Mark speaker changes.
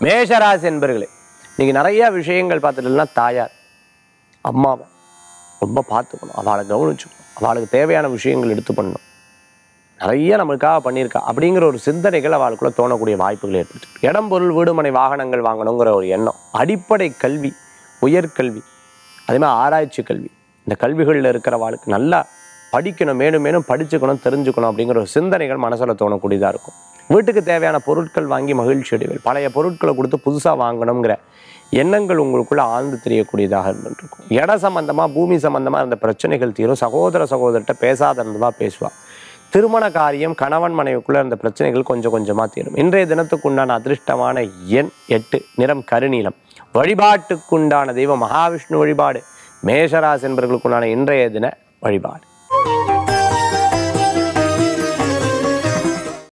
Speaker 1: மேஷராசி என்பர்களே இன்னைக்கு நிறைய விஷயங்கள் பார்த்துட்டுனா தாயார் அம்மாவை ரொம்ப பார்த்துக்கணும் அவளை கவனிச்சுக்கணும் அவளுக்கு தேவையான விஷயங்கள் எடுத்து பண்ணணும் நிறைய நம்மளுக்காக பண்ணியிருக்கா அப்படிங்கிற ஒரு சிந்தனைகள் அவளுக்குள்ள தோணக்கூடிய வாய்ப்புகள் ஏற்படுத்து இடம் பொருள் வீடுமனை வாகனங்கள் வாங்கணுங்கிற ஒரு எண்ணம் அடிப்படை கல்வி உயர்கல்வி அதே மாதிரி ஆராய்ச்சி கல்வி இந்த கல்விகளில் இருக்கிறவாளுக்கு நல்லா படிக்கணும் மேலும் மேலும் படிச்சுக்கணும் தெரிஞ்சுக்கணும் அப்படிங்கிற ஒரு சிந்தனைகள் மனசில் தோணக்கூடியதாக இருக்கும் வீட்டுக்கு தேவையான பொருட்கள் வாங்கி மகிழ்ச்சி அடைவீர்கள் பழைய பொருட்களை கொடுத்து புதுசாக வாங்கணுங்கிற எண்ணங்கள் உங்களுக்குள்ள ஆழ்ந்து தெரியக்கூடியதாக இருந்துருக்கும் இட சம்பந்தமாக பூமி சம்பந்தமாக இருந்த பிரச்சனைகள் தீரும் சகோதர சகோதரர்கிட்ட பேசாத இருந்தவா பேசுவா திருமண காரியம் கணவன் மனைவிக்குள்ள இருந்த பிரச்சனைகள் கொஞ்சம் கொஞ்சமாக தீரும் இன்றைய தினத்துக்குண்டான அதிர்ஷ்டமான எண் எட்டு நிறம் கருநீலம் வழிபாட்டுக்குண்டான தெய்வம் மகாவிஷ்ணு வழிபாடு மேஷராசி என்பவர்களுக்குண்டான இன்றைய தின வழிபாடு